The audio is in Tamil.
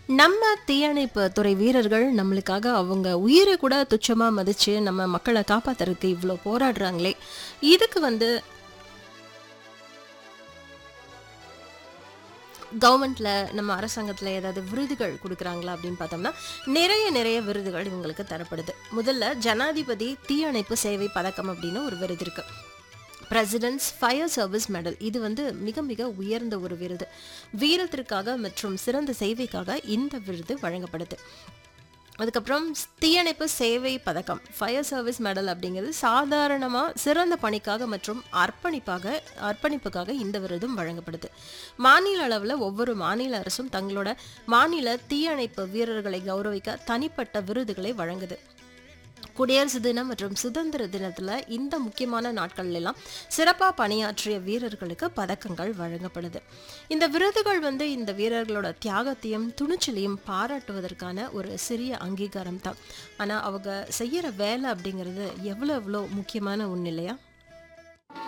நம்ம தீயணைப்பு துறை வீரர்கள் நம்மளுக்காக அவங்க உயிரை கூட துச்சமா மதிச்சு நம்ம மக்களை காப்பாத்துறதுக்கு இவ்வளோ போராடுறாங்களே இதுக்கு வந்து கவர்மெண்ட்ல நம்ம அரசாங்கத்துல ஏதாவது விருதுகள் கொடுக்குறாங்களா அப்படின்னு பார்த்தோம்னா நிறைய நிறைய விருதுகள் இவங்களுக்கு தரப்படுது முதல்ல ஜனாதிபதி தீயணைப்பு சேவை பதக்கம் அப்படின்னு ஒரு விருது இருக்கு பிரசிடென்ட்ஸ் ஃபயர் சர்வீஸ் மெடல் இது வந்து மிக மிக உயர்ந்த ஒரு விருது வீரத்திற்காக மற்றும் சிறந்த சேவைக்காக இந்த விருது வழங்கப்படுது அதுக்கப்புறம் தீயணைப்பு சேவை பதக்கம் ஃபயர் சர்வீஸ் மெடல் அப்படிங்கிறது சாதாரணமாக சிறந்த பணிக்காக மற்றும் அர்ப்பணிப்பாக அர்ப்பணிப்புக்காக இந்த விருதும் வழங்கப்படுது மாநில அளவில் ஒவ்வொரு மாநில அரசும் தங்களோட மாநில தீயணைப்பு வீரர்களை கௌரவிக்க தனிப்பட்ட விருதுகளை வழங்குது குடியரசு தினம் மற்றும் சுதந்திர தினத்துல இந்த முக்கியமான நாட்கள்ல எல்லாம் சிறப்பாக பணியாற்றிய வீரர்களுக்கு பதக்கங்கள் வழங்கப்படுது இந்த விருதுகள் வந்து இந்த வீரர்களோட தியாகத்தையும் துணிச்சலையும் பாராட்டுவதற்கான ஒரு சிறிய அங்கீகாரம் தான் ஆனா அவங்க செய்யற வேலை அப்படிங்கிறது எவ்வளோ எவ்வளோ முக்கியமான ஒன்று இல்லையா